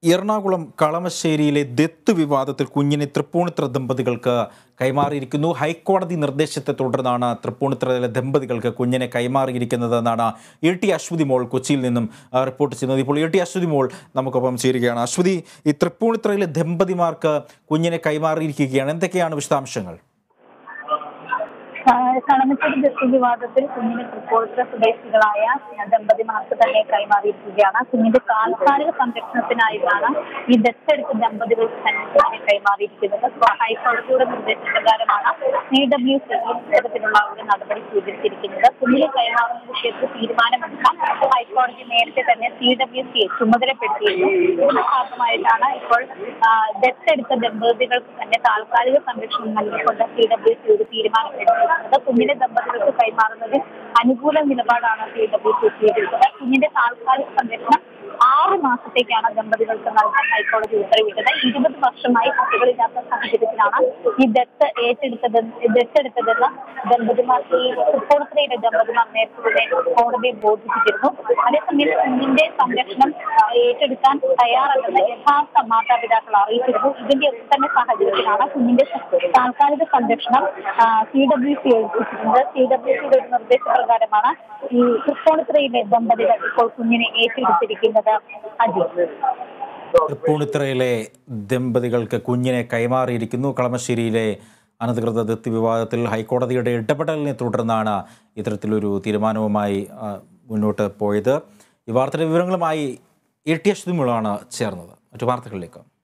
എറണാകുളം കളമശ്ശേരിയിലെ ദത്ത് വിവാദത്തിൽ കുഞ്ഞിനെ തൃപ്പൂണിത്ര ദമ്പതികൾക്ക് കൈമാറിയിരിക്കുന്നു ഹൈക്കോടതി നിർദ്ദേശത്തെ തുടർന്നാണ് തൃപ്പൂണിത്രയിലെ ദമ്പതികൾക്ക് കുഞ്ഞിനെ കൈമാറിയിരിക്കുന്നതെന്നാണ് എ ടി അശ്വതി മോൾ കൊച്ചിയിൽ നിന്നും ആ, റിപ്പോർട്ട് ചെയ്യുന്നത് ഇപ്പോൾ എ ടി അശ്വതി മോൾ നമുക്കൊപ്പം ചേരുകയാണ് അശ്വതി ഈ തൃപ്പൂണിത്രയിലെ ദമ്പതിമാർക്ക് കുഞ്ഞിനെ കൈമാറിയിരിക്കുകയാണ് എന്തൊക്കെയാണ് വിശദാംശങ്ങൾ കളമശ്ശേരി ദത്ത് വിവാദത്തിൽ കുഞ്ഞിന് തൃപ്പൂണിത്തുറ സ്വദേശികളായ ദമ്പതിമാർക്ക് തന്നെ കൈമാറിയിരിക്കുകയാണ് കുഞ്ഞിന്റെ താൽക്കാലിക സംരക്ഷണത്തിനായിട്ടാണ് ഈ ദത്തെടുത്ത ദമ്പതികൾക്ക് തന്നെ കുഞ്ഞിനെ കൈമാറിയിരിക്കുന്നത് ഹൈക്കോടതിയുടെ നിർദ്ദേശപ്രകാരമാണ് സി ഡബ്ല്യു സി ഇത്തരത്തിലുള്ള ഒരു നടപടി സ്വീകരിച്ചിരിക്കുന്നത് കുഞ്ഞിനെ കൈമാറുന്ന വിഷയത്തിൽ തീരുമാനമെടുക്കാൻ ഹൈക്കോടതി നേരത്തെ തന്നെ സി ഡബ്ല്യു സിയെ ചുമതലപ്പെടുത്തിയിരുന്നു ഇതിന്റെ ഭാഗമായിട്ടാണ് ഇപ്പോൾ ആ, ദത്തെടുത്ത ദമ്പതികൾക്ക് തന്നെ താൽക്കാലിക സംരക്ഷണം നൽകിക്കൊണ്ട് സി ഡബ്ല്യു സി ഒരു തീരുമാനമെടുത്തിരിക്കുന്നത് കുഞ്ഞിന്റെ ദമ്പതികൾക്ക് കൈമാറുന്നതിൽ അനുകൂല നിലപാടാണ് സി ഡബ്ല്യു സി സ്വീകരിച്ചത് കുഞ്ഞിന്റെ താൽക്കാലിക സംരക്ഷണം ആറ് മാസത്തേക്കാണ് ദമ്പതികൾക്ക് നൽകാൻ ഹൈക്കോടതി ഉത്തരവിട്ടത് ഇരുപത് വർഷമായി കുട്ടികളില്ലാത്ത സാഹചര്യത്തിലാണ് ഈ ദത്ത് ഏറ്റെടുത്തത് ദത്തെടുത്തതെന്ന് ദമ്പതിമാർ ഈ തൃപ്പൂണിത്തുറയിലെ ദമ്പതിമാർ നേരത്തെ തന്നെ കോടതിയെ ബോധിപ്പിച്ചിരുന്നു അതേസമയം കുഞ്ഞിന്റെ സംരക്ഷണം ആ, ഏറ്റെടുക്കാൻ തയ്യാറല്ലെന്ന് യഥാർത്ഥ മാതാപിതാക്കൾ അറിയിച്ചിരുന്നു ഇതിന്റെ ഒക്കെ തന്നെ സാഹചര്യത്തിലാണ് കുഞ്ഞിന്റെ താൽക്കാലിക സംരക്ഷണം സി ഡബ്ല്യു സി ഏൽപ്പിച്ചിട്ടുണ്ട് സി ഡബ്ല്യു സിയുടെ ഒരു നിർദ്ദേശപ്രകാരമാണ് ഈ തൃപ്പൂണിത്തുറയിലെ ദമ്പതികൾ ഇപ്പോൾ കുഞ്ഞിനെ ഏറ്റെടുത്തിരിക്കുന്നത് അജിത് തൃപ്പൂണിത്തറയിലെ ദമ്പതികൾക്ക് കുഞ്ഞിനെ കൈമാറിയിരിക്കുന്നു കളമശ്ശേരിയിലെ അനധികൃത ദത്ത് വിവാദത്തിൽ ഹൈക്കോടതിയുടെ ഇടപെടലിനെ തുടർന്നാണ് ഇത്തരത്തിലൊരു തീരുമാനവുമായി ആ, മുന്നോട്ട് പോയത് ഈ വാർത്തയുടെ വിവരങ്ങളുമായി എ ടി അശ്വതിമുളാണ് ചേർന്നത് മറ്റു വാർത്തകളിലേക്ക്